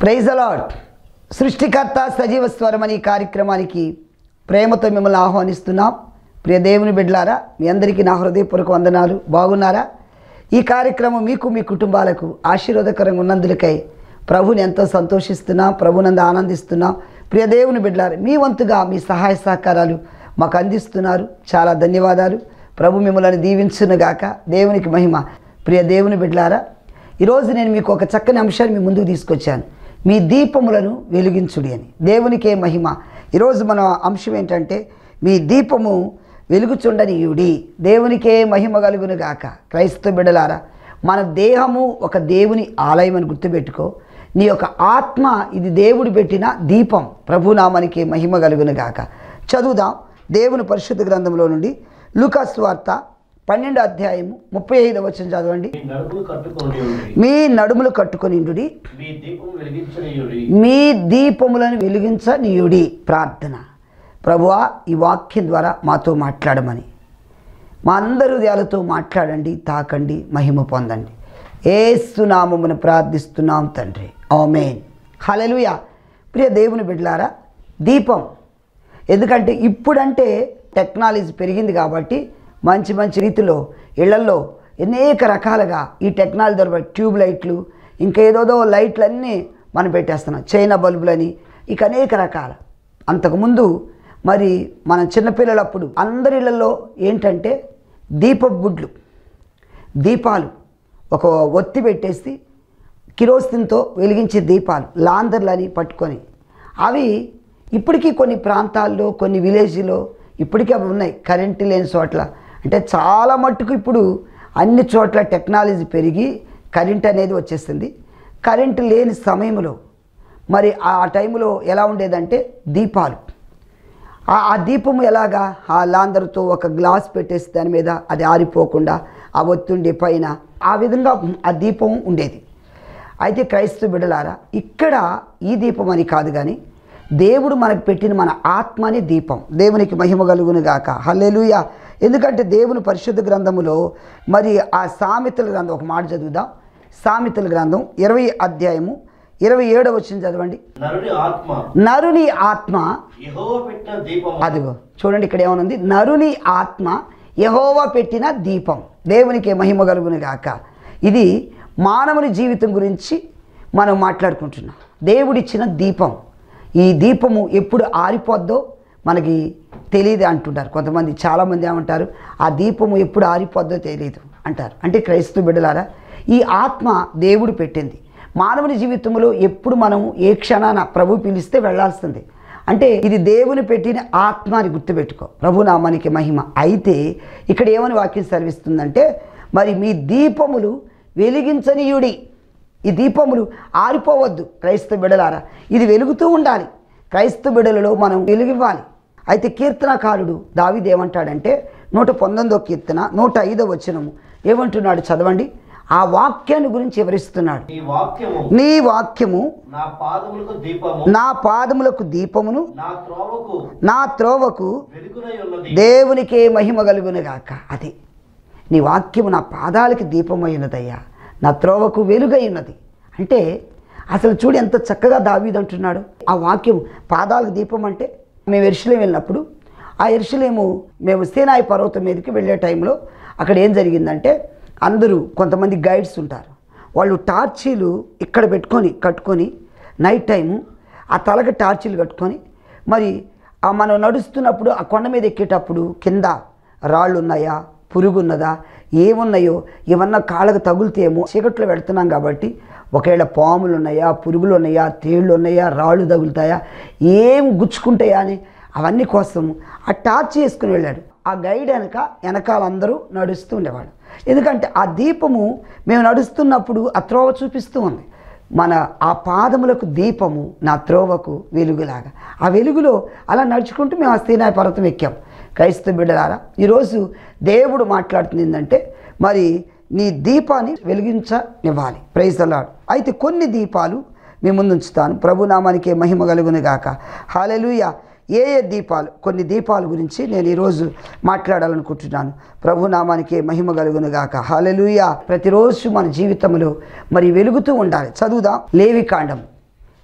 Praise అలాడ్ సృష్టికర్త సజీవ స్వరం అనే ఈ కార్యక్రమానికి ప్రేమతో మిమ్మల్ని ఆహ్వానిస్తున్నాం ప్రియ దేవుని బిడ్డలారా మీ అందరికీ నా హృదయపూర్వక వందనాలు బాగున్నారా ఈ కార్యక్రమం మీకు మీ కుటుంబాలకు ఆశీర్వాదకరంగా ఉన్నందులకై ప్రభుని ఎంతో సంతోషిస్తున్నాం ప్రభునందు ఆనందిస్తున్నాం ప్రియ దేవుని బిడ్డలారా మీ వంతుగా మీ సహాయ సహకారాలు మాకు అందిస్తున్నారు చాలా ధన్యవాదాలు ప్రభు మిమ్మల్ని దీవించునుగాక దేవునికి మహిమ ప్రియ దేవుని బిడ్డలారా ఈరోజు నేను మీకు ఒక చక్కని అంశాన్ని మీ ముందుకు తీసుకొచ్చాను మీ దీపములను వెలిగించుడి అని దేవునికే మహిమ ఈరోజు మన అంశం ఏంటంటే మీ దీపము వెలుగుచుండనీయుడి దేవునికే మహిమ కలుగును గాక క్రైస్తవ బిడ్డలారా మన దేహము ఒక దేవుని ఆలయం అని గుర్తుపెట్టుకో నీ యొక్క ఆత్మ ఇది దేవుడు పెట్టిన దీపం ప్రభునామానికి మహిమ కలుగును గాక చదువుదాం దేవుని పరిశుద్ధ గ్రంథంలో నుండి లూకాస్ వార్త పన్నెండు అధ్యాయము ముప్పై ఐదు వచ్చిన చదవండి మీ నడుములు కట్టుకొని ఉండి మీ నడుములు కట్టుకొనిండుడి మీ దీపం వెలిగించనీయుడి మీ దీపములను వెలిగించనీయుడి ప్రార్థన ప్రభువా ఈ వాక్యం ద్వారా మాతో మాట్లాడమని మా అందరి హృదయాలతో మాట్లాడండి తాకండి మహిమ పొందండి ఏసునామమును ప్రార్థిస్తున్నాం తండ్రి ఆమేన్ హల్లెలూయా ప్రియ దేవుని బిడ్డలారా దీపం ఎందుకంటే ఇప్పుడంటే టెక్నాలజీ పెరిగింది కాబట్టి మంచి మంచి రీతిలో ఇళ్లల్లో అనేక రకాలుగా ఈ టెక్నాలజీ ద్వారా ట్యూబ్ లైట్లు ఇంకా ఏదోదో లైట్లన్నీ మనం పెట్టేస్తున్నాం చైనా బల్బులని ఇక అనేక రకాల అంతకుముందు మరి మన చిన్నపిల్లలప్పుడు అందరి ఇళ్లలో ఏంటంటే దీపపు గుడ్లు దీపాలు ఒక ఒత్తి పెట్టేసి కిరోసిన్తో వెలిగించే దీపాలు లాందర్లని పట్టుకొని అవి ఇప్పటికీ కొన్ని ప్రాంతాల్లో కొన్ని విలేజ్లో ఇప్పటికీ అవి ఉన్నాయి కరెంటు లేని చోట్ల అంటే చాలా మట్టుకు ఇప్పుడు అన్ని చోట్ల టెక్నాలజీ పెరిగి కరెంట్ అనేది వచ్చేసింది కరెంటు లేని సమయంలో మరి ఆ టైంలో ఎలా ఉండేదంటే దీపాలు ఆ ఆ దీపము ఎలాగా ఆ లాందరుతో ఒక గ్లాస్ పెట్టేసి దాని మీద అది ఆరిపోకుండా ఆ ఒత్తుండే పైన ఆ విధంగా ఆ దీపం ఉండేది అయితే క్రైస్తవ బిడ్డలారా ఇక్కడ ఈ దీపం అని కాదు కానీ దేవుడు మనకు పెట్టిన మన ఆత్మని దీపం దేవునికి మహిమ కలుగును గాక హల్లెలూయ ఎందుకంటే దేవుని పరిశుద్ధ గ్రంథములో మరి ఆ సామెతల గ్రంథం ఒక మాట చదువుదాం సామెతల గ్రంథం ఇరవై అధ్యాయము ఇరవై ఏడవ వచ్చిన చదవండి నరుని ఆత్మ నరుని ఆత్మ యెహోవా పెట్టిన దీపం అదిగో చూడండి ఇక్కడ ఏమనుంది నరుని ఆత్మ యహోవా పెట్టిన దీపం దేవునికి మహిమ కలుగును గాక ఇది మానవుని జీవితం గురించి మనం మాట్లాడుకుంటున్నాం దేవుడిచ్చిన దీపం ఈ దీపము ఎప్పుడు ఆరిపోద్దో మనకి తెలియదు అంటుంటారు కొంతమంది చాలామంది ఏమంటారు ఆ దీపము ఎప్పుడు ఆరిపోద్దో తెలియదు అంటారు అంటే క్రైస్తవ బిడ్డలారా ఈ ఆత్మ దేవుడు పెట్టింది మానవుని జీవితంలో ఎప్పుడు మనం ఏ క్షణాన ప్రభు పిలిస్తే వెళ్ళాల్సిందే అంటే ఇది దేవుని పెట్టిన ఆత్మ అని గుర్తుపెట్టుకో ప్రభునామానికి మహిమ అయితే ఇక్కడ ఏమని వాక్యం సెలవిస్తుందంటే మరి మీ దీపములు వెలిగించనీయుడి ఈ దీపములు ఆరిపోవద్దు క్రైస్తవ బిడలారా ఇది వెలుగుతూ ఉండాలి క్రైస్తవ బిడలలో మనం వెలుగివ్వాలి అయితే కీర్తనకారుడు దావిది ఏమంటాడంటే నూట పంతొమ్మిదో కీర్తన నూట ఐదో వచనము ఏమంటున్నాడు చదవండి ఆ వాక్యాన్ని గురించి వివరిస్తున్నాడు ఈ వాక్యము నీ వాక్యము నా పాదములకు దీపము నా పాదములకు దీపమును నా త్రోవకు నా త్రోవకు వెలుగునై ఉన్నది దేవునికే మహిమ కలుగునుగాక అది నీ వాక్యము నా పాదాలకి దీపమై ఉన్నదయ్యా నా త్రోవకు వెలుగై ఉన్నది అంటే అసలు చూడు ఎంత చక్కగా దావీదు అంటున్నాడు ఆ వాక్యం పాదాలకు దీపం అంటే మేము ఎరుసలేం వెళ్ళినప్పుడు ఆ ఎరుసలేము మేము సేనాయి పర్వతం మీదకి వెళ్ళే టైంలో అక్కడ ఏం జరిగిందంటే అందరూ కొంతమంది గైడ్స్ ఉంటారు వాళ్ళు టార్చీలు ఇక్కడ పెట్టుకొని కట్టుకొని నైట్ టైము ఆ తలకి టార్చీలు కట్టుకొని మరి ఆ మనం నడుస్తున్నప్పుడు ఆ కొండ మీద ఎక్కేటప్పుడు కింద రాళ్ళు ఉన్నాయా పురుగు ఉన్నదా ఏమున్నాయో ఏమన్నా కాళ్ళకు తగులుతేమో చీకట్లో పెడుతున్నాం కాబట్టి ఒకవేళ పాములు ఉన్నాయా పురుగులు ఉన్నాయా తేళ్ళు ఉన్నాయా రాళ్ళు తగులుతాయా ఏం గుచ్చుకుంటాయా అని అవన్నీ కోసం ఆ టార్చ్ వేసుకుని వెళ్ళాడు ఆ గైడ్ వెనక వెనకాల అందరూ నడుస్తూ ఉండేవాడు ఎందుకంటే ఆ దీపము మేము నడుస్తున్నప్పుడు ఆ త్రోవ చూపిస్తూ ఉంది మన ఆ పాదములకు దీపము నా త్రోవకు వెలుగులాగా ఆ వెలుగులో అలా నడుచుకుంటూ మేము ఆ స్థీనాయ పర్వతం ఎక్కాం క్రైస్తవ బిడ్డలారా ఈరోజు దేవుడు మాట్లాడుతుంది ఏంటంటే మరి నీ దీపాన్ని వెలిగించనివ్వాలి ప్రైజ్ అలాడ్ అయితే కొన్ని దీపాలు మీ ముందు ఉంచుతాను ప్రభునామానికే మహిమ కలుగును గాక హాలెలుయ ఏ ఏ దీపాలు కొన్ని దీపాల గురించి నేను ఈరోజు మాట్లాడాలనుకుంటున్నాను ప్రభునామానికే మహిమ కలుగును గాక హాలెలుయ ప్రతిరోజు మన జీవితంలో మరి వెలుగుతూ ఉండాలి చదువుదాం లేవి కాండం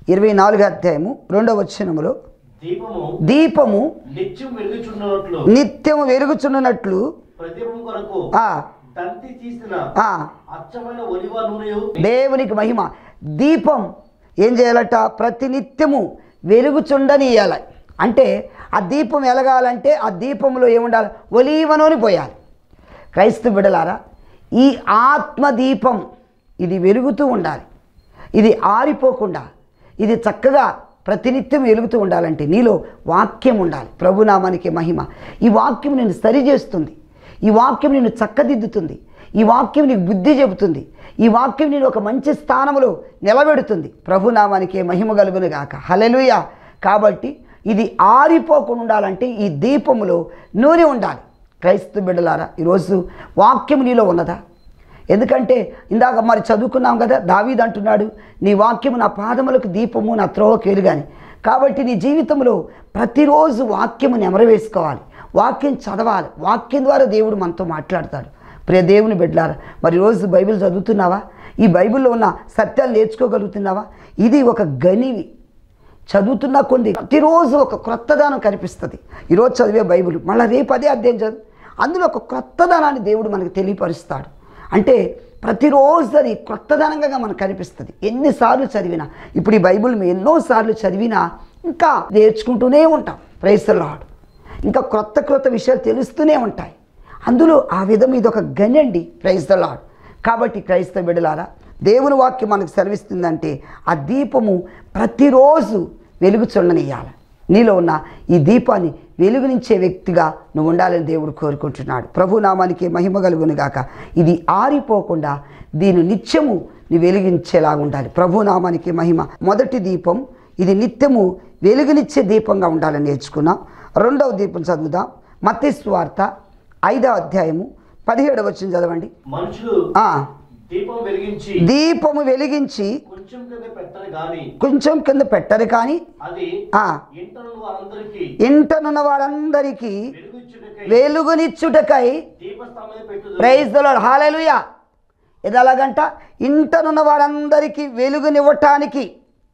ఇరవై నాలుగు అధ్యాయము రెండవ వచనములో దీపము దీపము నిత్యం వెలుగుచున్నట్లు నిత్యము వెలుగుచున్నట్లు ప్రదీపం కొరకు ఆ దంతి తీసిన ఆ అచ్చమైన ఒలివ నూనెయు దేవునికి మహిమ దీపం ఏం చేయాలట ప్రతినిత్యము వెలుగుచుండనియాలి అంటే ఆ దీపం వెలగాలంటే ఆ దీపంలో ఏముండాలి ఒలీవ నూనె పోయాలి క్రైస్తవ బిడలారా ఈ ఆత్మ దీపం ఇది వెలుగుతూ ఉండాలి ఇది ఆరిపోకుండా ఇది చక్కగా ప్రతినిత్యం వెలుగుతూ ఉండాలంటే నీలో వాక్యం ఉండాలి ప్రభునామానికి మహిమ ఈ వాక్యం నేను సరిచేస్తుంది ఈ వాక్యం నిన్ను చక్కదిద్దుతుంది ఈ వాక్యం నీకు బుద్ధి చెబుతుంది ఈ వాక్యం నేను ఒక మంచి స్థానంలో నిలబెడుతుంది ప్రభునామానికి మహిమ కలుగును గాక హలెలుయ కాబట్టి ఇది ఆరిపోకుండా ఉండాలంటే ఈ దీపములో నూనె ఉండాలి క్రైస్తవ బిడ్డలారా ఈరోజు వాక్యం నీలో ఉన్నదా ఎందుకంటే ఇందాక మరి చదువుకున్నాం కదా దావీద్ అంటున్నాడు నీ వాక్యము నా పాదములకు దీపము నా త్రోవకు వెలుగని కాబట్టి నీ జీవితంలో ప్రతిరోజు వాక్యము నెమరవేసుకోవాలి వాక్యం చదవాలి వాక్యం ద్వారా దేవుడు మనతో మాట్లాడతాడు ప్రియ దేవుని బిడ్డలారా మరి రోజు బైబిల్ చదువుతున్నావా ఈ బైబిల్లో ఉన్న సత్యాలు నేర్చుకోగలుగుతున్నావా ఇది ఒక గనివి చదువుతున్న కొన్ని ప్రతిరోజు ఒక క్రొత్తదానం కనిపిస్తుంది ఈరోజు చదివే బైబిల్ మళ్ళీ రేపు అదే అధ్యాయం చదువు అందులో ఒక క్రొత్తదానాన్ని దేవుడు మనకు తెలియపరుస్తాడు అంటే ప్రతిరోజు అది క్రొత్తదనంగా మనకు కనిపిస్తుంది ఎన్నిసార్లు చదివినా ఇప్పుడు ఈ బైబిల్ మేము ఎన్నోసార్లు చదివినా ఇంకా నేర్చుకుంటూనే ఉంటాం ప్రైస్తలాడు ఇంకా క్రొత్త క్రొత్త విషయాలు తెలుస్తూనే ఉంటాయి అందులో ఆ విధం ఇది ఒక గని అండి ప్రైజ్ ద లాడ్ కాబట్టి క్రైస్తవ బిడ్డలారా దేవుని వాక్యం మనకు సెలవిస్తుందంటే ఆ దీపము ప్రతిరోజు వెలుగు చూడనియాలి నీలో ఉన్న ఈ దీపాన్ని వెలుగునించే వ్యక్తిగా నువ్వు ఉండాలని దేవుడు కోరుకుంటున్నాడు ప్రభు నామానికి మహిమ కలుగును గాక ఇది ఆరిపోకుండా దీని నిత్యము నీ వెలిగించేలాగా ఉండాలి ప్రభు నామానికి మహిమ మొదటి దీపం ఇది నిత్యము వెలుగునిచ్చే దీపంగా ఉండాలని నేర్చుకున్నాం రెండవ దీపం చదువుదాం మత్తి స్వార్త ఐదవ అధ్యాయము పదిహేడవ వచ్చిన చదవండి మనుషులు ఆ, దీపం వెలిగించి దీపము వెలిగించి కొంచెం కింద పెట్టరు గాని కొంచెం కింద పెట్టరు కానీ అది ఆ, ఇంటను వారందరికీ ఇంటనున్న వారందరికీ వెలుగుచ్చుటకై వెలుగునిచ్చుటకై దీపస్తంభం పెట్టుదు ప్రైజ్ దలాడు హాలేలుయా ఇది ఎలాగంట ఇంటనున్న వారందరికీ వెలుగునివ్వటానికి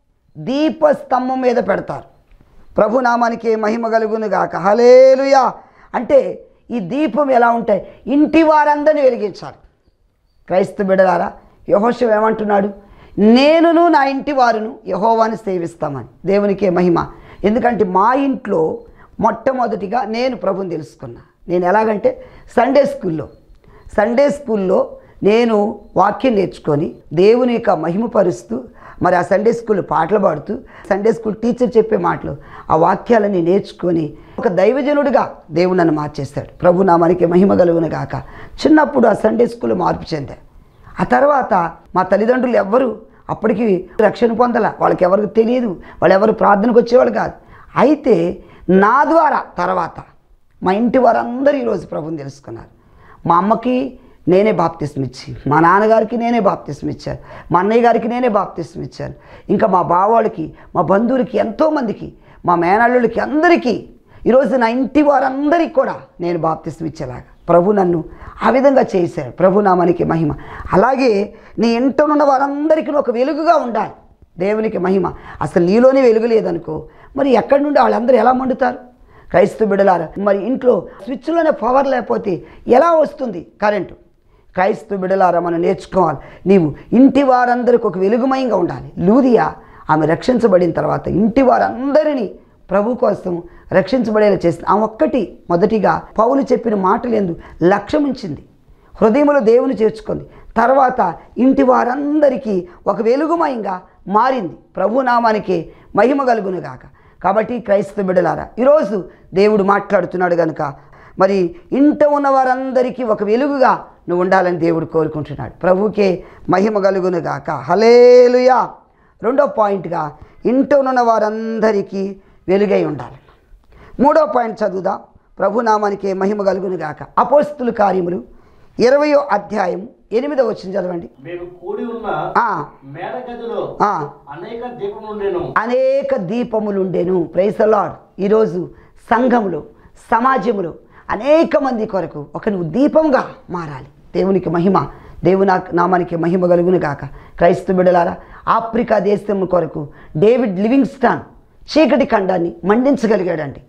దీపస్తంభం మీద పెడతారు ప్రభునామానికి మహిమ కలుగును గాక హలేలుయా అంటే ఈ దీపం ఎలా ఉంటాయి ఇంటి వారందరినీ వెలిగించాలి క్రైస్తవ బిడ్డలారా యహోశివ ఏమంటున్నాడు నేనును నా ఇంటి వారును యహోవాని సేవిస్తామని దేవునికే మహిమ ఎందుకంటే మా ఇంట్లో మొట్టమొదటిగా నేను ప్రభుని తెలుసుకున్నా నేను ఎలాగంటే సండే స్కూల్లో సండే స్కూల్లో నేను వాక్యం నేర్చుకొని దేవుని యొక్క మహిమపరుస్తూ మరి ఆ సండే స్కూల్ పాటలు పాడుతూ సండే స్కూల్ టీచర్ చెప్పే మాటలు ఆ వాక్యాలని నేర్చుకొని ఒక దైవజనుడిగా దేవుడు నన్ను మార్చేస్తాడు ప్రభు నామానికి మహిమ కలుగును గాక చిన్నప్పుడు ఆ సండే స్కూల్ మార్పు చెందా ఆ తర్వాత మా తల్లిదండ్రులు ఎవ్వరు అప్పటికి రక్షణ పొందల వాళ్ళకి ఎవరికి తెలియదు వాళ్ళు ఎవరు ప్రార్థనకు వచ్చేవాళ్ళు కాదు అయితే నా ద్వారా తర్వాత మా ఇంటి వారందరూ ఈరోజు ప్రభుని తెలుసుకున్నారు మా అమ్మకి నేనే బాప్తిస్మ ఇచ్చి మా నాన్నగారికి నేనే బాప్తిస్మ ఇచ్చాను మా అన్నయ్య గారికి నేనే బాప్తిస్మ ఇచ్చాను ఇంకా మా బావాళ్ళకి మా బంధువులకి ఎంతోమందికి మా మేనల్లులకి అందరికీ ఈరోజు నా ఇంటి వారందరికీ కూడా నేను బాప్తిస్మ ఇచ్చేలాగా ప్రభు నన్ను ఆ విధంగా చేశాడు ప్రభు నామానికి మహిమ అలాగే నీ ఇంటనున్న వారందరికీ నువ్వు ఒక వెలుగుగా ఉండాలి దేవునికి మహిమ అసలు నీలోనే వెలుగు లేదనుకో మరి ఎక్కడి నుండి వాళ్ళందరూ ఎలా మండుతారు క్రైస్తవ బిడలారా మరి ఇంట్లో స్విచ్లోనే పవర్ లేకపోతే ఎలా వస్తుంది కరెంటు క్రైస్తవ బిడలారా మనం నేర్చుకోవాలి నీవు ఇంటి వారందరికి ఒక వెలుగుమయంగా ఉండాలి లూదియా ఆమె రక్షించబడిన తర్వాత ఇంటి వారందరినీ ప్రభు కోసం రక్షించబడేలా చేసింది ఆ ఒక్కటి మొదటిగా పౌలు చెప్పిన మాటలు ఎందు లక్ష్యం ఉంచింది హృదయంలో దేవుని చేర్చుకుంది తర్వాత ఇంటి వారందరికీ ఒక వెలుగుమయంగా మారింది ప్రభు నామానికి మహిమ కలుగునుగాక కాబట్టి క్రైస్తవ బిడ్డలారా ఈరోజు దేవుడు మాట్లాడుతున్నాడు కనుక మరి ఇంట ఉన్న వారందరికీ ఒక వెలుగుగా నువ్వు ఉండాలని దేవుడు కోరుకుంటున్నాడు ప్రభుకే మహిమ కలుగునుగాక హలేలుయా రెండో పాయింట్గా ఇంట ఉన్న వారందరికీ వెలుగై ఉండాలి మూడో పాయింట్ చదువుదాం ప్రభునామానికి మహిమ కలుగునుగాక అపోస్తుల కార్యములు ఇరవయో అధ్యాయం ఎనిమిదో వచ్చిన చదవండి మేము కూడి ఉన్న ఆ, మేడ గదిలో ఆ, అనేక దీపములుండెను అనేక దీపములుండెను ప్రైస్ లాడ్ ఈరోజు సంఘములో సమాజములో అనేక మంది కొరకు ఒక నువ్వు దీపంగా మారాలి దేవునికి మహిమ దేవుని నామానికి మహిమ కలుగును గాక క్రైస్తవ బిడ్డలారా ఆఫ్రికా దేశం కొరకు డేవిడ్ లివింగ్స్టాన్ చీకటి ఖండాన్ని మండించగలిగాడండి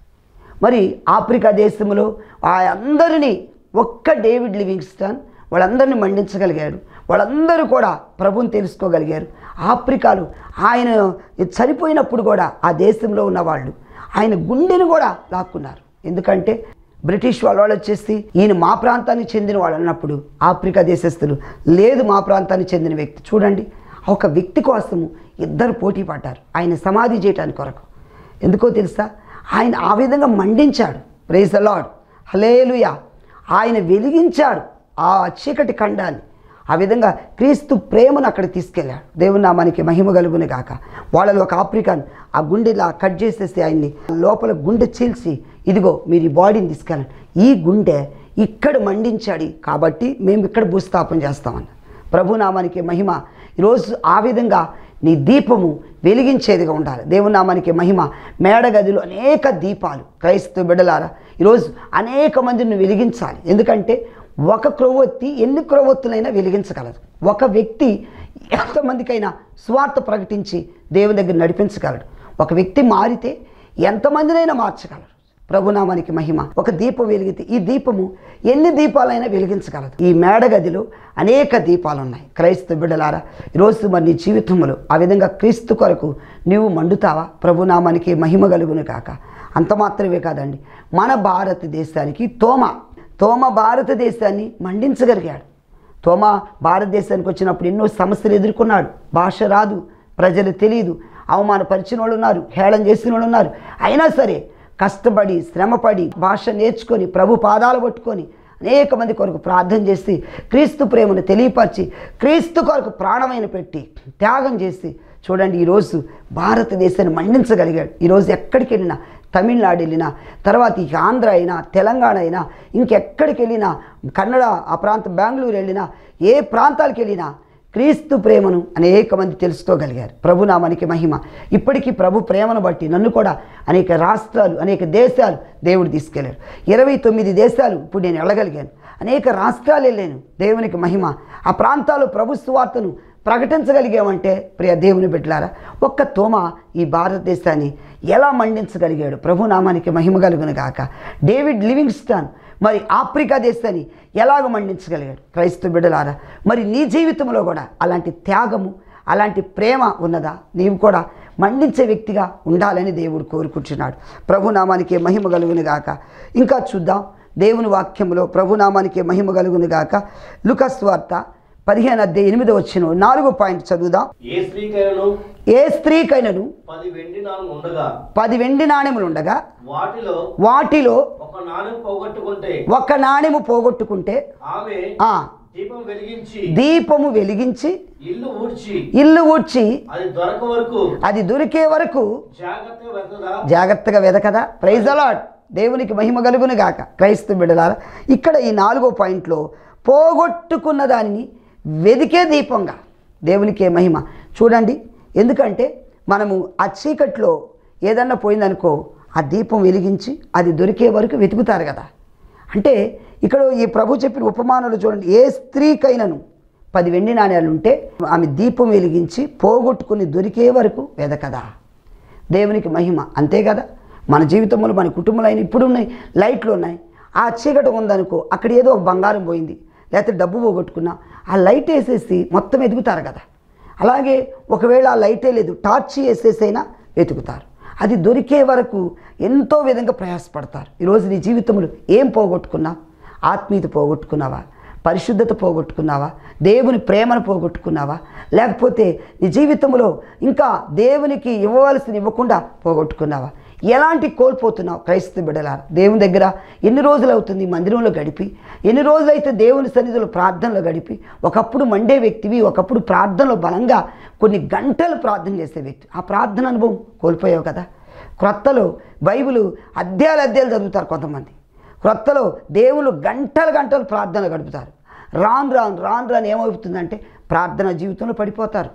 మరి ఆఫ్రికా దేశంలో ఆ అందరినీ ఒక్క డేవిడ్ లివింగ్స్టన్ వాళ్ళందరినీ మండించగలిగాడు వాళ్ళందరూ కూడా ప్రభుని తెలుసుకోగలిగారు ఆఫ్రికాలో ఆయన చనిపోయినప్పుడు కూడా ఆ దేశంలో ఉన్న వాళ్ళు ఆయన గుండెను కూడా లాక్కున్నారు ఎందుకంటే బ్రిటిష్ వాళ్ళ వాళ్ళు వచ్చేసి ఈయన మా ప్రాంతానికి చెందిన వాళ్ళు అన్నప్పుడు ఆఫ్రికా దేశస్తులు లేదు మా ప్రాంతానికి చెందిన వ్యక్తి చూడండి ఒక వ్యక్తి కోసము ఇద్దరు పోటీ పడ్డారు ఆయన సమాధి చేయటానికి కొరకు ఎందుకో తెలుసా ఆయన ఆ విధంగా మండించాడు ప్రైజ్ లాడ్ హలేలుయా ఆయన వెలిగించాడు ఆ చీకటి ఖండాన్ని ఆ విధంగా క్రీస్తు ప్రేమను అక్కడ తీసుకెళ్ళాడు దేవుని నామానికి మహిమ కలుగుని గాక వాళ్ళలో ఒక ఆఫ్రికాన్ ఆ గుండెలా కట్ చేసేసి ఆయన్ని లోపల గుండె చీల్చి ఇదిగో మీరు ఈ బాడీని తీసుకెళ్ళండి ఈ గుండె ఇక్కడ మండించాడు కాబట్టి మేము ఇక్కడ భూస్థాపన చేస్తామన్న ప్రభునామానికి మహిమ ఈరోజు ఆ విధంగా నీ దీపము వెలిగించేదిగా ఉండాలి దేవుని నామానికి మహిమ మేడగదిలో అనేక దీపాలు క్రైస్తవ బిడ్డలారా ఈరోజు అనేక మందిని వెలిగించాలి ఎందుకంటే ఒక క్రొవ్వొత్తి ఎన్ని క్రొవ్వొత్తులైనా వెలిగించగలదు ఒక వ్యక్తి ఎంతమందికైనా స్వార్థ ప్రకటించి దేవుని దగ్గర నడిపించగలడు ఒక వ్యక్తి మారితే ఎంతమందినైనా మార్చగలడు ప్రభునామానికి మహిమ ఒక దీపం వెలిగితే ఈ దీపము ఎన్ని దీపాలైనా వెలిగించగలదు ఈ మేడగదిలో అనేక దీపాలు ఉన్నాయి క్రైస్తవ బిడ్డలారా ఈరోజు మరి నీ జీవితంలో ఆ విధంగా క్రీస్తు కొరకు నీవు మండుతావా ప్రభునామానికి మహిమ కలుగును కాక అంత మాత్రమే కాదండి మన భారతదేశానికి తోమ తోమ భారతదేశాన్ని మండించగలిగాడు తోమ భారతదేశానికి వచ్చినప్పుడు ఎన్నో సమస్యలు ఎదుర్కొన్నాడు భాష రాదు ప్రజలు తెలియదు అవమానపరిచిన వాళ్ళు ఉన్నారు హేళన చేసిన వాళ్ళు ఉన్నారు అయినా సరే కష్టపడి శ్రమపడి భాష నేర్చుకొని ప్రభు పాదాలు పట్టుకొని అనేక మంది కొరకు ప్రార్థన చేసి క్రీస్తు ప్రేమను తెలియపరిచి క్రీస్తు కొరకు ప్రాణమైన పెట్టి త్యాగం చేసి చూడండి ఈరోజు భారతదేశాన్ని మండించగలిగాడు ఈరోజు ఎక్కడికి వెళ్ళినా తమిళనాడు వెళ్ళినా తర్వాత ఇక ఆంధ్ర అయినా తెలంగాణ అయినా ఇంకెక్కడికి వెళ్ళినా కన్నడ ఆ ప్రాంతం బెంగళూరు వెళ్ళినా ఏ ప్రాంతాలకు వెళ్ళినా క్రీస్తు ప్రేమను అనేక మంది తెలుసుకోగలిగారు ప్రభునామానికి మహిమ ఇప్పటికీ ప్రభు ప్రేమను బట్టి నన్ను కూడా అనేక రాష్ట్రాలు అనేక దేశాలు దేవుడు తీసుకెళ్ళాడు ఇరవై తొమ్మిది దేశాలు ఇప్పుడు నేను వెళ్ళగలిగాను అనేక రాష్ట్రాలు వెళ్ళాను దేవునికి మహిమ ఆ ప్రాంతాల్లో ప్రభు సువార్తను ప్రకటించగలిగామంటే ప్రియ దేవుని బిడ్డలారా ఒక్క తోమ ఈ భారతదేశాన్ని ఎలా మండించగలిగాడు ప్రభునామానికి మహిమ కలుగును గాక డేవిడ్ లివింగ్స్టన్ మరి ఆఫ్రికా దేశాన్ని ఎలాగ మండించగలిగాడు క్రైస్తవ బిడ్డలారా మరి నీ జీవితంలో కూడా అలాంటి త్యాగము అలాంటి ప్రేమ ఉన్నదా నీవు కూడా మండించే వ్యక్తిగా ఉండాలని దేవుడు కోరుకుంటున్నాడు ప్రభునామానికి మహిమ కలుగును గాక ఇంకా చూద్దాం దేవుని వాక్యంలో ప్రభునామానికి మహిమ కలుగును గాక లుకస్ వార్త పదిహేను అద్దె ఎనిమిది వచ్చిన నాలుగో పాయింట్ చదువుదాం ఏ స్త్రీకైనను ఏ స్త్రీకైనను పది వెండి నాణం ఉండగా పది వెండి నాణెములు ఉండగా వాటిలో వాటిలో ఒక నాణెం పోగొట్టుకుంటే ఒక నాణెము పోగొట్టుకుంటే ఆమె ఆ దీపం వెలిగించి దీపము వెలిగించి ఇల్లు ఊడ్చి ఇల్లు ఊడ్చి అది దొరక వరకు అది దొరికే వరకు జాగ్రత్తగా వెతదా జాగ్రత్తగా వెదకదా ప్రైజ్ అలాడ్ దేవునికి మహిమ కలుగును గాక క్రైస్తవ బిడ్డలారా ఇక్కడ ఈ నాలుగో పాయింట్లో పోగొట్టుకున్న దానిని వెదికే దీపంగా దేవునికే మహిమ చూడండి ఎందుకంటే మనము ఆ చీకట్లో ఏదన్నా పోయిందనుకో ఆ దీపం వెలిగించి అది దొరికే వరకు వెతుకుతారు కదా అంటే ఇక్కడ ఈ ప్రభు చెప్పిన ఉపమానాలు చూడండి ఏ స్త్రీకైనను పది వెండి నాణ్యాలు ఉంటే ఆమె దీపం వెలిగించి పోగొట్టుకుని దొరికే వరకు వెదకదా దేవునికి మహిమ అంతే కదా మన జీవితంలో మన కుటుంబంలో అయినా ఇప్పుడు ఉన్నాయి లైట్లు ఉన్నాయి ఆ చీకటి ఉందనుకో అక్కడ ఏదో ఒక బంగారం పోయింది లేకపోతే డబ్బు పోగొట్టుకున్నా ఆ లైట్ వేసేసి మొత్తం ఎదుగుతారు కదా అలాగే ఒకవేళ ఆ లైటే లేదు టార్చ్ వేసేసైనా వెతుకుతారు అది దొరికే వరకు ఎంతో విధంగా ప్రయాసపడతారు ఈరోజు నీ జీవితంలో ఏం పోగొట్టుకున్నావు ఆత్మీయత పోగొట్టుకున్నావా పరిశుద్ధత పోగొట్టుకున్నావా దేవుని ప్రేమను పోగొట్టుకున్నావా లేకపోతే నీ జీవితంలో ఇంకా దేవునికి ఇవ్వవలసిన ఇవ్వకుండా పోగొట్టుకున్నావా ఎలాంటి కోల్పోతున్నావు క్రైస్తవ బిడ్డలారా దేవుని దగ్గర ఎన్ని రోజులు అవుతుంది మందిరంలో గడిపి ఎన్ని రోజులైతే దేవుని సన్నిధిలో ప్రార్థనలో గడిపి ఒకప్పుడు మండే వ్యక్తివి ఒకప్పుడు ప్రార్థనలో బలంగా కొన్ని గంటలు ప్రార్థన చేసే వ్యక్తి ఆ ప్రార్థన అనుభవం కోల్పోయావు కదా క్రొత్తలో బైబిల్ అధ్యాయాలు అధ్యాయాలు చదువుతారు కొంతమంది క్రొత్తలో దేవుళ్ళు గంటలు గంటలు ప్రార్థన గడుపుతారు రాను రాను రాను రాను ఏమవుతుందంటే ప్రార్థన జీవితంలో పడిపోతారు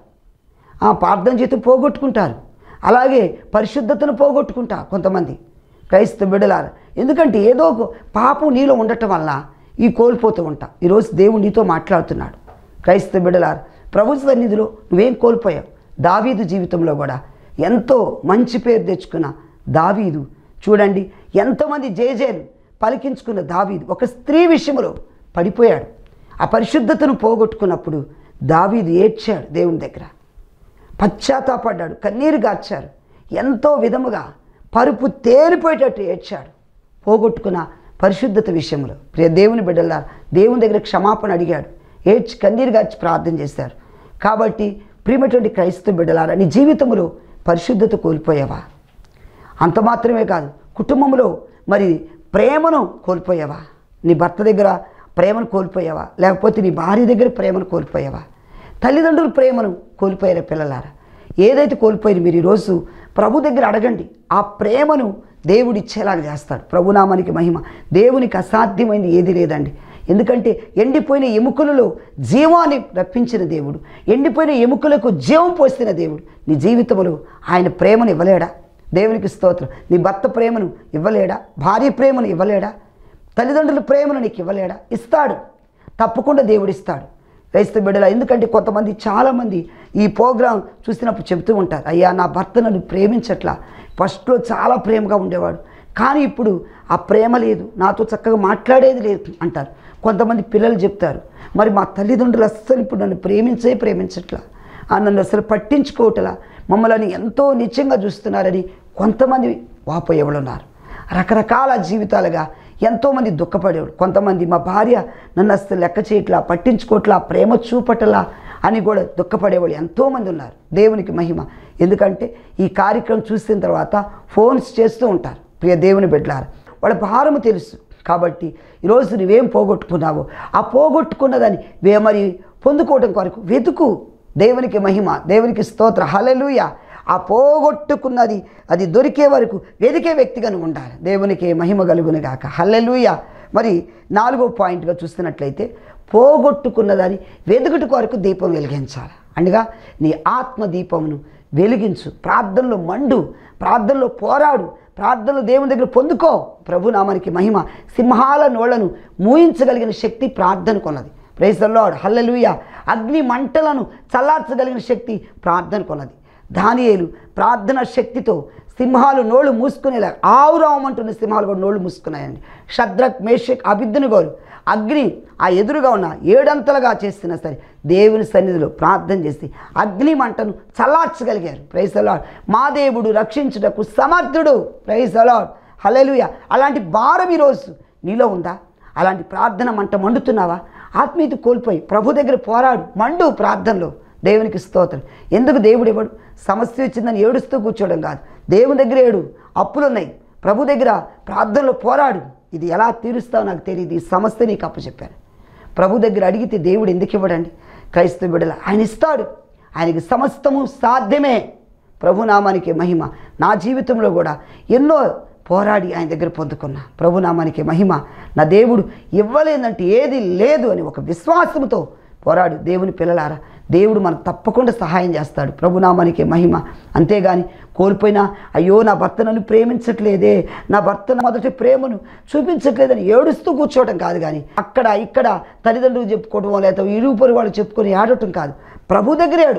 ఆ ప్రార్థన జీవితం పోగొట్టుకుంటారు అలాగే పరిశుద్ధతను పోగొట్టుకుంటారు కొంతమంది క్రైస్తవ బిడ్డలారు ఎందుకంటే ఏదో ఒక పాపం నీలో ఉండటం వల్ల ఈ కోల్పోతూ ఉంటాం ఈరోజు దేవుడు నీతో మాట్లాడుతున్నాడు క్రైస్తవ బిడ్డలారు ప్రభు సన్నిధిలో నువ్వేం కోల్పోయావు దావీదు జీవితంలో కూడా ఎంతో మంచి పేరు తెచ్చుకున్న దావీదు చూడండి ఎంతోమంది జేజేలు పలికించుకున్న దావీదు ఒక స్త్రీ విషయంలో పడిపోయాడు ఆ పరిశుద్ధతను పోగొట్టుకున్నప్పుడు దావీదు ఏడ్చాడు దేవుని దగ్గర పశ్చాత్తాపడ్డాడు కన్నీరు గార్చారు ఎంతో విధముగా పరుపు తేలిపోయేటట్టు ఏడ్చాడు పోగొట్టుకున్న పరిశుద్ధత విషయంలో ప్రియ దేవుని బిడ్డల దేవుని దగ్గర క్షమాపణ అడిగాడు ఏడ్చి కన్నీరు గార్చి ప్రార్థన చేశారు కాబట్టి ప్రియమైనటువంటి క్రైస్తవ బిడ్డలారా నీ జీవితంలో పరిశుద్ధత కోల్పోయావా అంత మాత్రమే కాదు కుటుంబంలో మరి ప్రేమను కోల్పోయావా నీ భర్త దగ్గర ప్రేమను కోల్పోయావా లేకపోతే నీ భార్య దగ్గర ప్రేమను కోల్పోయావా తల్లిదండ్రుల ప్రేమను కోల్పోయారా పిల్లలారా ఏదైతే కోల్పోయారు మీరు ఈరోజు ప్రభు దగ్గర అడగండి ఆ ప్రేమను దేవుడు ఇచ్చేలాగా చేస్తాడు ప్రభునామానికి మహిమ దేవునికి అసాధ్యమైంది ఏది లేదండి ఎందుకంటే ఎండిపోయిన ఎముకలలో జీవాన్ని రప్పించిన దేవుడు ఎండిపోయిన ఎముకలకు జీవం పోసిన దేవుడు నీ జీవితంలో ఆయన ప్రేమను ఇవ్వలేడా దేవునికి స్తోత్రం నీ భర్త ప్రేమను ఇవ్వలేడా భార్య ప్రేమను ఇవ్వలేడా తల్లిదండ్రుల ప్రేమను నీకు ఇవ్వలేడా ఇస్తాడు తప్పకుండా దేవుడు ఇస్తాడు క్రైస్తవ బిడ్డల ఎందుకంటే కొంతమంది చాలామంది ఈ ప్రోగ్రాం చూసినప్పుడు చెబుతూ ఉంటారు అయ్యా నా భర్త నన్ను ప్రేమించట్లా ఫస్ట్లో చాలా ప్రేమగా ఉండేవాడు కానీ ఇప్పుడు ఆ ప్రేమ లేదు నాతో చక్కగా మాట్లాడేది లేదు అంటారు కొంతమంది పిల్లలు చెప్తారు మరి మా తల్లిదండ్రులు అస్సలు ఇప్పుడు నన్ను ప్రేమించే ప్రేమించట్లా ఆ నన్ను అసలు పట్టించుకోవటలా మమ్మల్ని ఎంతో నిత్యంగా చూస్తున్నారని కొంతమంది వాపోయేవాళ్ళు ఉన్నారు రకరకాల జీవితాలుగా ఎంతోమంది దుఃఖపడేవాడు కొంతమంది మా భార్య నన్ను అసలు లెక్క చేయట్లా పట్టించుకోవట్లా ప్రేమ చూపటలా అని కూడా దుఃఖపడేవాళ్ళు ఎంతోమంది ఉన్నారు దేవునికి మహిమ ఎందుకంటే ఈ కార్యక్రమం చూసిన తర్వాత ఫోన్స్ చేస్తూ ఉంటారు ప్రియ దేవుని బిడ్డలారు వాళ్ళ భారము తెలుసు కాబట్టి ఈరోజు నువ్వేం పోగొట్టుకున్నావో ఆ పోగొట్టుకున్నదాన్ని వే మరి పొందుకోవడం కొరకు వెతుకు దేవునికి మహిమ దేవునికి స్తోత్ర హలలుయ ఆ పోగొట్టుకున్నది అది దొరికే వరకు వెదికే వ్యక్తిగా నువ్వు ఉండాలి దేవునికి మహిమ కలుగును గాక హల్లెలూయ మరి నాలుగో పాయింట్గా చూస్తున్నట్లయితే పోగొట్టుకున్నదని వెదుకుట కొరకు దీపం వెలిగించాలి అనగా నీ ఆత్మ దీపమును వెలిగించు ప్రార్థనలో మండు ప్రార్థనలో పోరాడు ప్రార్థనలు దేవుని దగ్గర పొందుకో ప్రభు నామానికి మహిమ సింహాల నోళ్లను మూయించగలిగిన శక్తి ప్రార్థనకు ఉన్నది ప్రైజ్ ద లార్డ్ హల్లెలూయ అగ్ని మంటలను చల్లార్చగలిగిన శక్తి ప్రార్థనకు ఉన్నది దానియేలు ప్రార్థన శక్తితో సింహాలు నోళ్ళు మూసుకునేలా ఆవురావమంటున్న సింహాలు కూడా నోళ్ళు మూసుకున్నాయండి షద్రక్ మేషక్ అభిద్దుని గోరు అగ్ని ఆ ఎదురుగా ఉన్న ఏడంతలుగా చేస్తున్నా సరే దేవుని సన్నిధిలో ప్రార్థన చేసి అగ్ని మంటను చల్లార్చగలిగారు ప్రైజ్ అలాడ్ మా దేవుడు రక్షించుటకు సమర్థుడు ప్రైజ్ అలాడ్ హలెలుయ అలాంటి భారం ఈరోజు నీలో ఉందా అలాంటి ప్రార్థన మంట మండుతున్నావా ఆత్మీయత కోల్పోయి ప్రభు దగ్గర పోరాడు మండు ప్రార్థనలో దేవునికి స్తోత్రం ఎందుకు దేవుడు ఇవ్వడు సమస్య వచ్చిందని ఏడుస్తూ కూర్చోవడం కాదు దేవుని దగ్గర ఏడు అప్పులు ఉన్నాయి ప్రభు దగ్గర ప్రార్థనలో పోరాడు ఇది ఎలా తీరుస్తావో నాకు తెలియదు ఈ సమస్య నీకు అప్పచెప్పాను ప్రభు దగ్గర అడిగితే దేవుడు ఎందుకు ఇవ్వడండి క్రైస్తవ బిడ్డల ఆయన ఇస్తాడు ఆయనకి సమస్తము సాధ్యమే ప్రభునామానికి మహిమ నా జీవితంలో కూడా ఎన్నో పోరాడి ఆయన దగ్గర పొందుకున్నా ప్రభునామానికి మహిమ నా దేవుడు ఇవ్వలేదంటే ఏది లేదు అని ఒక విశ్వాసంతో పోరాడు దేవుని పిల్లలారా దేవుడు మనకు తప్పకుండా సహాయం చేస్తాడు ప్రభునామానికి మహిమ అంతేగాని కోల్పోయినా అయ్యో నా భర్త నన్ను ప్రేమించట్లేదే నా భర్త నా మొదటి ప్రేమను చూపించట్లేదని ఏడుస్తూ కూర్చోవటం కాదు కానీ అక్కడ ఇక్కడ తల్లిదండ్రులు చెప్పుకోవడం లేదా ఇరుగు వాళ్ళు చెప్పుకొని ఆడటం కాదు ప్రభు దగ్గర ఏడు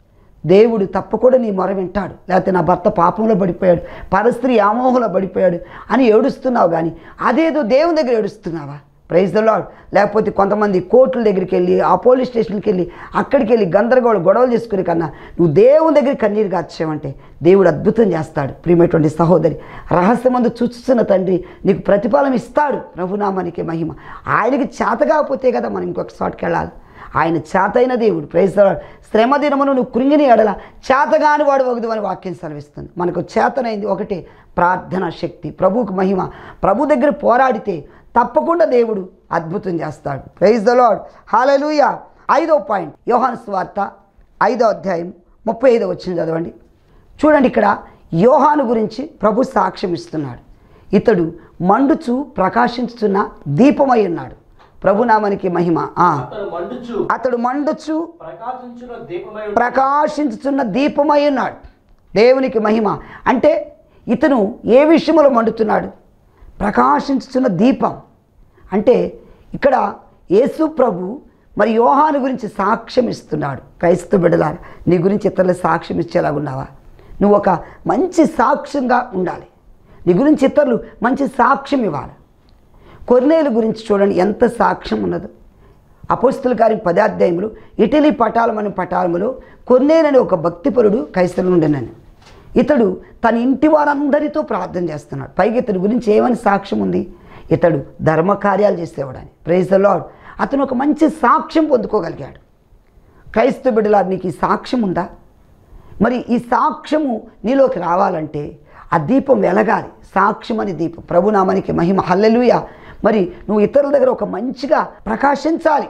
దేవుడు తప్పకుండా నీ మొర వింటాడు లేకపోతే నా భర్త పాపంలో పడిపోయాడు పరస్త్రీ ఆమోహంలో పడిపోయాడు అని ఏడుస్తున్నావు కానీ అదేదో దేవుని దగ్గర ఏడుస్తున్నావా ప్రైజ్ ద లాడ్ లేకపోతే కొంతమంది కోర్టుల దగ్గరికి వెళ్ళి ఆ పోలీస్ స్టేషన్కి వెళ్ళి అక్కడికి వెళ్ళి గందరగోళ గొడవలు చేసుకునే కన్నా నువ్వు దేవుని దగ్గర కన్నీరు గార్చావంటే దేవుడు అద్భుతం చేస్తాడు ప్రియమైనటువంటి సహోదరి రహస్యమందు చూస్తున్న తండ్రి నీకు ప్రతిఫలం ఇస్తాడు ప్రభునామానికి మహిమ ఆయనకి చేత కాకపోతే కదా మనం ఇంకొక చోటుకి వెళ్ళాలి ఆయన చేతైన దేవుడు ప్రైజ్ శ్రమ దినమును నువ్వు కృంగిని ఎడల చేతగాని వాడు ఒకదు అని వాక్యం సెలవిస్తుంది మనకు చేతనైంది ఒకటే ప్రార్థన శక్తి ప్రభువుకు మహిమ ప్రభు దగ్గర పోరాడితే తప్పకుండా దేవుడు అద్భుతం చేస్తాడు ప్రైజ్ ద లాడ్ హాలూయ ఐదో పాయింట్ యోహాను స్వార్త ఐదో అధ్యాయం ముప్పై ఐదో వచ్చింది చదవండి చూడండి ఇక్కడ యోహాను గురించి ప్రభు సాక్ష్యం ఇస్తున్నాడు ఇతడు మండుచు ప్రకాశించుతున్న దీపమై ఉన్నాడు ప్రభునామానికి మహిమ ఆ. అతను మండుచు అతడు మండుచు ప్రకాశించిన దీపమై ఉండి ప్రకాశించుతున్న దీపమై ఉన్నాడు దేవునికి మహిమ అంటే ఇతను ఏ విషయంలో మండుతున్నాడు ప్రకాశించుతున్న దీపం అంటే ఇక్కడ యేసు ప్రభు మరి యోహాను గురించి సాక్ష్యం ఇస్తున్నాడు క్రైస్తవ బిడ్డలారా నీ గురించి ఇతరులు సాక్ష్యం ఇచ్చేలాగా ఉన్నావా నువ్వు ఒక మంచి సాక్ష్యంగా ఉండాలి నీ గురించి ఇతరులు మంచి సాక్ష్యం ఇవ్వాలి కొర్నేలు గురించి చూడండి ఎంత సాక్ష్యం ఉన్నదో అపోస్తుల కార్యం పదాధ్యాయములు ఇటలీ పటాలం అనే పటాలములో కొర్నేలని ఒక భక్తిపరుడు కైసలు ఉండేనని ఇతడు తన ఇంటి వారందరితో ప్రార్థన చేస్తున్నాడు పైగా ఇతడి గురించి ఏమని సాక్ష్యం ఉంది ఇతడు ధర్మకార్యాలు చేసేవాడని ప్రైజ్ ద లార్డ్ అతను ఒక మంచి సాక్ష్యం పొందుకోగలిగాడు క్రైస్తవ బిడ్డలా నీకు ఈ సాక్ష్యం ఉందా మరి ఈ సాక్ష్యము నీలోకి రావాలంటే ఆ దీపం వెలగాలి సాక్ష్యం అని దీపం ప్రభునామానికి మహిమ హల్లెలూయ మరి నువ్వు ఇతరుల దగ్గర ఒక మంచిగా ప్రకాశించాలి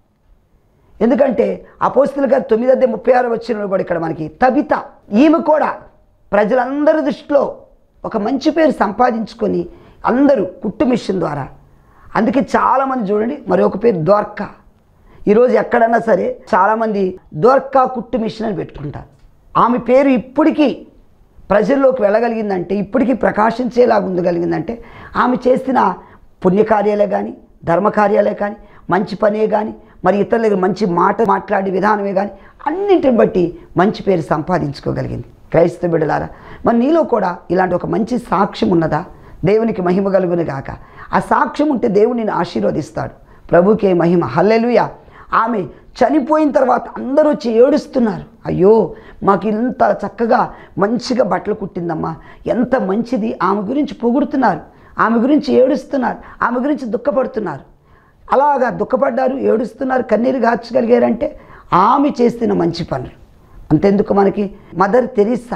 ఎందుకంటే అపోస్తుల గారు తొమ్మిది అద్దె ముప్పై ఆరు వచ్చిన కూడా ఇక్కడ మనకి తబిత ఈమె కూడా ప్రజలందరి దృష్టిలో ఒక మంచి పేరు సంపాదించుకొని అందరూ కుట్టు మిషన్ ద్వారా అందుకే చాలామంది చూడండి మరి ఒక పేరు ద్వార్కా ఈరోజు ఎక్కడన్నా సరే చాలామంది ద్వార్కా కుట్టు మిషన్ అని పెట్టుకుంటారు ఆమె పేరు ఇప్పటికీ ప్రజల్లోకి వెళ్ళగలిగిందంటే ఇప్పటికీ ప్రకాశించేలాగా ఉండగలిగిందంటే ఆమె చేసిన పుణ్యకార్యాలే కానీ ధర్మకార్యాలే కానీ మంచి పనే కానీ మరి ఇతరుల దగ్గర మంచి మాట మాట్లాడే విధానమే కానీ అన్నింటిని బట్టి మంచి పేరు సంపాదించుకోగలిగింది క్రైస్తవ బిడ్డలారా మరి నీలో కూడా ఇలాంటి ఒక మంచి సాక్ష్యం ఉన్నదా దేవునికి మహిమ కలుగును గాక ఆ సాక్ష్యం ఉంటే దేవుడు నిన్ను ఆశీర్వదిస్తాడు ప్రభుకే మహిమ హల్లెలూయా ఆమె చనిపోయిన తర్వాత అందరూ వచ్చి ఏడుస్తున్నారు అయ్యో మాకు ఇంత చక్కగా మంచిగా బట్టలు కుట్టిందమ్మా ఎంత మంచిది ఆమె గురించి పొగుడుతున్నారు ఆమె గురించి ఏడుస్తున్నారు ఆమె గురించి దుఃఖపడుతున్నారు అలాగా దుఃఖపడ్డారు ఏడుస్తున్నారు కన్నీరు గార్చగలిగారంటే ఆమె చేస్తున్న మంచి పనులు అంతెందుకు మనకి మదర్ తెరీసా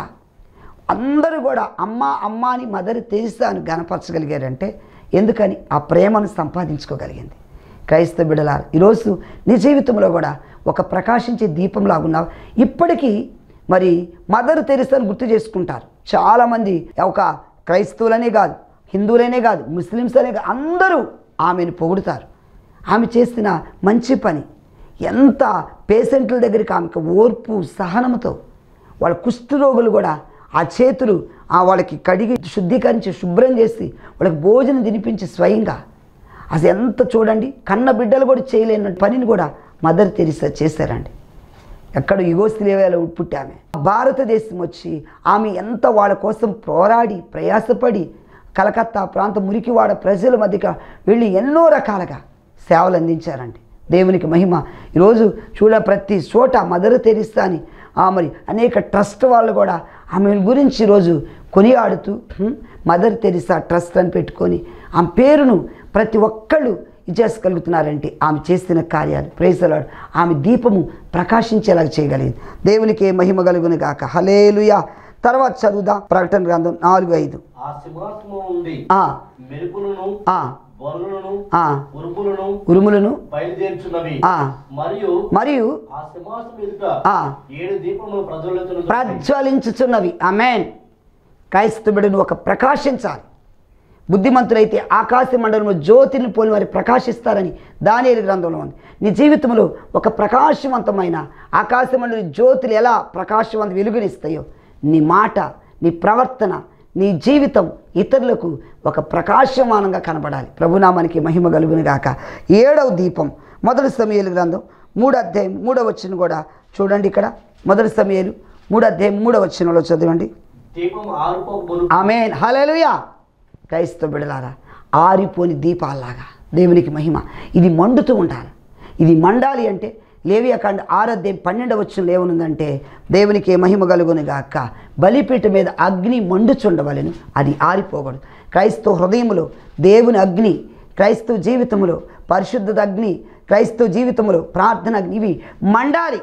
అందరూ కూడా అమ్మ అమ్మ అని మదర్ తెరీసా అని గనపరచగలిగారంటే ఎందుకని ఆ ప్రేమను సంపాదించుకోగలిగింది క్రైస్తవ బిడలారు ఈరోజు నీ జీవితంలో కూడా ఒక ప్రకాశించే దీపంలాగా ఉన్నావు ఇప్పటికీ మరి మదర్ తెరిసాను గుర్తు చేసుకుంటారు చాలామంది ఒక క్రైస్తవులనే కాదు హిందువులనే కాదు ముస్లిమ్స్ అనే కాదు అందరూ ఆమెను పొగుడుతారు ఆమె చేసిన మంచి పని ఎంత పేషెంట్ల దగ్గరికి ఆమెకు ఓర్పు సహనంతో వాళ్ళ కుష్ఠరోగులు కూడా ఆ చేతులు ఆ వాళ్ళకి కడిగి శుద్ధీకరించి శుభ్రం చేసి వాళ్ళకి భోజనం తినిపించి స్వయంగా అసలు ఎంత చూడండి కన్న బిడ్డలు కూడా చేయలేని పనిని కూడా మదర్ తెరిసా చేశారండి ఎక్కడ యుగోస్లేవేలో పుట్టి ఆమె భారతదేశం వచ్చి ఆమె ఎంత వాళ్ళ కోసం పోరాడి ప్రయాసపడి కలకత్తా ప్రాంత మురికివాడ ప్రజల మధ్యగా వెళ్ళి ఎన్నో రకాలుగా సేవలు అందించారండి దేవునికి మహిమ ఈరోజు చూడ ప్రతి చోట మదర్ తెరిస్తా అని ఆ మరి అనేక ట్రస్ట్ వాళ్ళు కూడా ఆమె గురించి ఈరోజు కొనియాడుతూ హ్మ్, మదర్ తెరిసా ట్రస్ట్ అని పెట్టుకొని ఆమె పేరును ప్రతి ఒక్కళ్ళు ఇచ్చేసుకోగలుగుతున్నారంటే ఆమె చేసిన కార్యాలు ప్రేసలాడు ఆమె దీపము ప్రకాశించేలాగా చేయగలిగింది దేవునికి మహిమ కలుగును గాక హలేలుయా తర్వాత చదువుదా ప్రకటన గ్రంథం నాలుగు ఐదు ఆ సింహాసనం నుండి ఆ, మెరుపులను ఆ, బొరలను ఆ, ఉరుములను ఉరుములను బయలుదేరుచున్నవి ఆ, మరియు మరియు ఆ సింహాసనం ఎదుట ఆ, ఏడు దీపములు ప్రజ్వలించును ప్రజ్వలించుచున్నవి అమెన్ క్రైస్తవుడు ఒక ప్రకాశించాలి బుద్ధిమంతులైతే ఆకాశ మండలంలో జ్యోతిని పోలి వారి ప్రకాశిస్తారని దానియేలు గ్రంథంలో ఉంది నీ జీవితంలో ఒక ప్రకాశవంతమైన ఆకాశ మండలి జ్యోతులు ఎలా ప్రకాశవంత వెలుగునిస్తాయో నీ మాట నీ ప్రవర్తన నీ జీవితం ఇతరులకు ఒక ప్రకాశమానంగా కనబడాలి ప్రభునామానికి మహిమ కలుగును గాక ఏడవ దీపం మొదటి సమయాలు గ్రంథం మూడు అధ్యాయం మూడవ వచ్చిన కూడా చూడండి ఇక్కడ మొదటి సమయాలు మూడు అధ్యాయం మూడవ వచ్చినలో చదవండి దీపం ఆరుపోక ఆమెన్ హల్లెలూయా క్రైస్తవ బిడలారా ఆరిపోని దీపాల్లాగా దేవునికి మహిమ ఇది మండుతూ ఉండాలి ఇది మండాలి అంటే లేవియకాండ ఆరాధ్యం పన్నెండవ వచ్చిన లేవనుందంటే దేవునికి మహిమ కలుగును గాక బలిపీఠ మీద అగ్ని మండుచుండవలను అది ఆరిపోకూడదు క్రైస్తవ హృదయములో దేవుని అగ్ని క్రైస్తవ జీవితంలో పరిశుద్ధత అగ్ని క్రైస్తవ జీవితంలో ప్రార్థన అగ్ని ఇవి మండాలి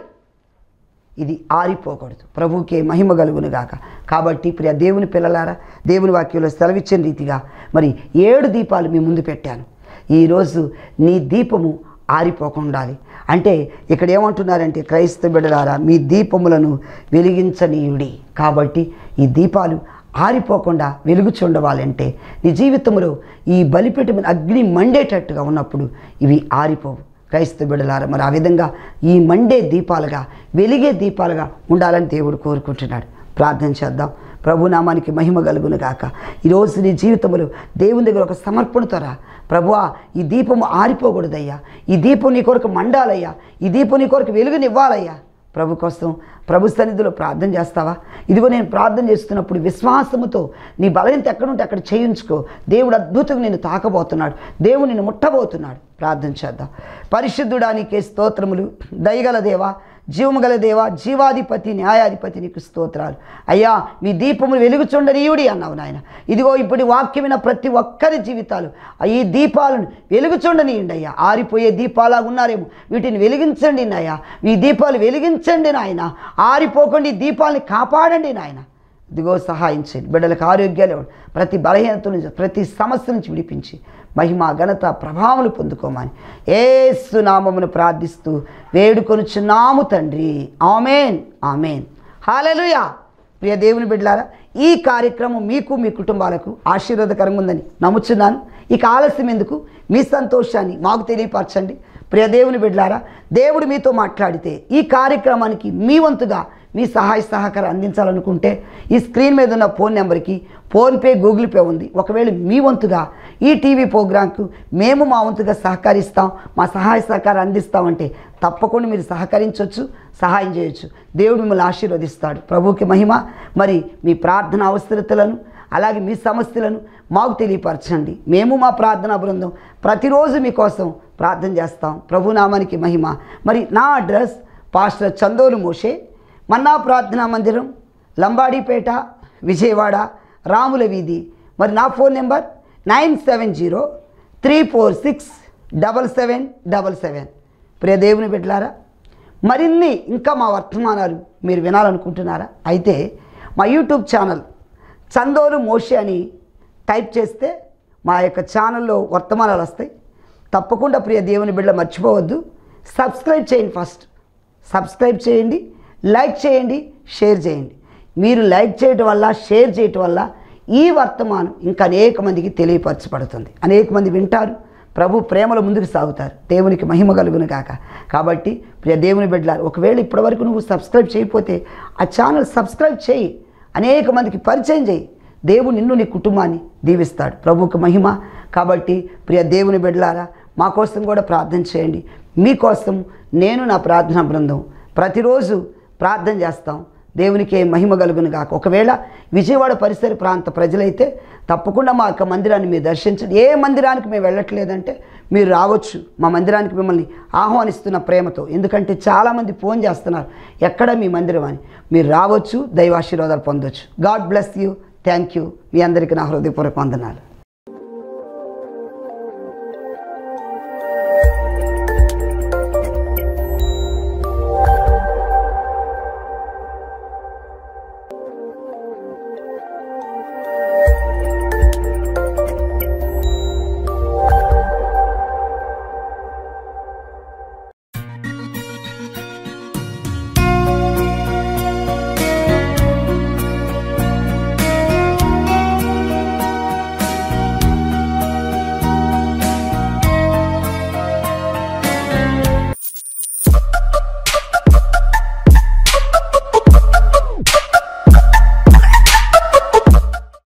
ఇది ఆరిపోకూడదు ప్రభువుకే మహిమ కలుగును గాక కాబట్టి ప్రియ దేవుని పిల్లలారా దేవుని వాక్యంలో సెలవిచ్చిన రీతిగా మరి ఏడు దీపాలు మీ ముందు పెట్టాను ఈరోజు నీ దీపము ఆరిపోకుండా ఉండాలి అంటే ఇక్కడ ఏమంటున్నారంటే క్రైస్తవ బిడ్డలారా మీ దీపములను వెలిగించనీయుడి కాబట్టి ఈ దీపాలు ఆరిపోకుండా వెలుగుచుండవాలంటే నీ జీవితంలో ఈ బలిపీఠం మీద అగ్ని మండేటట్టుగా ఉన్నప్పుడు ఇవి ఆరిపోవు క్రైస్తవ బిడ్డలారా మరి ఆ విధంగా ఈ మండే దీపాలుగా వెలిగే దీపాలుగా ఉండాలని దేవుడు కోరుకుంటున్నాడు ప్రార్థన చేద్దాం ప్రభు నామానికి మహిమ కలుగును గాక ఈరోజు నీ జీవితంలో దేవుని దగ్గర ఒక సమర్పణతో రా ప్రభువా ఈ దీపం ఆరిపోకూడదయ్యా ఈ దీపం నీ కొరకు మండాలయ్యా ఈ దీపం నీ కొరకు వెలుగునివ్వాలయ్యా ప్రభు కోసం ప్రభు సన్నిధిలో ప్రార్థన చేస్తావా ఇదిగో నేను ప్రార్థన చేస్తున్నప్పుడు విశ్వాసముతో నీ బలహీనత ఎక్కడుంటే అక్కడ చేయించుకో దేవుడు అద్భుతంగా నేను తాకబోతున్నాడు దేవుడు నిన్ను ముట్టబోతున్నాడు ప్రార్థన చేద్దాం పరిశుద్ధుడా నీకే స్తోత్రములు దయగల దేవా జీవము గల దేవా జీవాధిపతి న్యాయాధిపతి నీకు స్తోత్రాలు అయ్యా మీ దీపములు వెలుగుచుండనీయుడి అన్నావు నాయన ఇదిగో ఇప్పుడు వాక్యమైన ప్రతి ఒక్కరి జీవితాలు ఆ ఈ దీపాలను వెలుగుచుండనీయండి అయ్యా ఆరిపోయే దీపాలా ఉన్నారేమో వీటిని వెలిగించండి నాయన ఈ దీపాలు వెలిగించండి నాయన ఆరిపోకుండా ఈ దీపాలని కాపాడండి నాయన ఇదిగో సహాయం చేయండి బిడ్డలకు ఆరోగ్యాలు ఇవ్వండి ప్రతి బలహీనత నుంచి ప్రతి సమస్య నుంచి విడిపించి మహిమ ఘనత ప్రభావములు పొందుకోమని ఏసు నామమును ప్రార్థిస్తూ వేడుకొనుచున్నాము తండ్రి ఆమెన్ ఆమెన్ హాలెలుయా ప్రియ దేవుని బిడ్డలారా ఈ కార్యక్రమం మీకు మీ కుటుంబాలకు ఆశీర్వాదకరంగా ఉందని నమ్ముచున్నాను ఇక ఆలస్యం ఎందుకు మీ సంతోషాన్ని మాకు తెలియపరచండి ప్రియ దేవుని బిడ్డలారా దేవుడు మీతో మాట్లాడితే ఈ కార్యక్రమానికి మీ వంతుగా మీ సహాయ సహకారం అందించాలనుకుంటే ఈ స్క్రీన్ మీద ఉన్న ఫోన్ నెంబర్కి ఫోన్పే గూగుల్ పే ఉంది ఒకవేళ మీ వంతుగా ఈ టీవీ ప్రోగ్రాంకు మేము మా వంతుగా సహకరిస్తాం మా సహాయ సహకారం అందిస్తామంటే తప్పకుండా మీరు సహకరించవచ్చు సహాయం చేయొచ్చు దేవుడు మిమ్మల్ని ఆశీర్వదిస్తాడు ప్రభువుకి మహిమ మరి మీ ప్రార్థన అవసరతలను అలాగే మీ సమస్యలను మాకు తెలియపరచండి మేము మా ప్రార్థనా బృందం ప్రతిరోజు మీకోసం ప్రార్థన చేస్తాం ప్రభునామానికి మహిమ మరి నా అడ్రస్ పాస్టర్ చందోలు మోషే మన్నా ప్రార్థనా మందిరం లంబాడీపేట విజయవాడ రాముల వీధి మరి నా phone number nine seven zero three four six double seven double seven ప్రియ దేవుని బిడ్డలారా మరిన్ని ఇంకా మా వర్తమానాలు మీరు వినాలనుకుంటున్నారా అయితే మా యూట్యూబ్ ఛానల్ చందోలు మోషి అని టైప్ చేస్తే మా యొక్క ఛానల్లో వర్తమానాలు వస్తాయి తప్పకుండా ప్రియ దేవుని బిడ్డ మర్చిపోవద్దు సబ్స్క్రైబ్ చేయండి ఫస్ట్ సబ్స్క్రైబ్ చేయండి లైక్ చేయండి షేర్ చేయండి మీరు లైక్ చేయటం వల్ల షేర్ చేయటం వల్ల ఈ వర్తమానం ఇంకా అనేక మందికి తెలియపరచబడుతుంది అనేక మంది వింటారు ప్రభు ప్రేమలో ముందుకు సాగుతారు దేవునికి మహిమ కలుగును కాక కాబట్టి ప్రియ దేవుని బిడ్డలారు ఒకవేళ ఇప్పటివరకు నువ్వు సబ్స్క్రైబ్ చేయకపోతే ఆ ఛానల్ సబ్స్క్రైబ్ చేయి అనేక మందికి పరిచయం చేయి దేవుడు నిన్ను నీ కుటుంబాన్ని దీవిస్తాడు ప్రభువుకి మహిమ కాబట్టి ప్రియ దేవుని బిడ్డలారా మా కోసం కూడా ప్రార్థన చేయండి మీకోసం నేను నా ప్రార్థనా బృందం ప్రతిరోజు ప్రార్థన చేస్తాం దేవునికి మహిమ కలుగును గాక ఒకవేళ విజయవాడ పరిసర ప్రాంత ప్రజలైతే తప్పకుండా మా యొక్క మందిరాన్ని మీరు దర్శించండి ఏ మందిరానికి మేము వెళ్ళట్లేదంటే మీరు రావచ్చు మా మందిరానికి మిమ్మల్ని ఆహ్వానిస్తున్న ప్రేమతో ఎందుకంటే చాలామంది ఫోన్ చేస్తున్నారు ఎక్కడ మీ మందిరం అని మీరు రావచ్చు దైవాశీర్వాదాలు పొందొచ్చు God bless you thank you మీ అందరికీ నా హృదయపూర్వక వందనాలు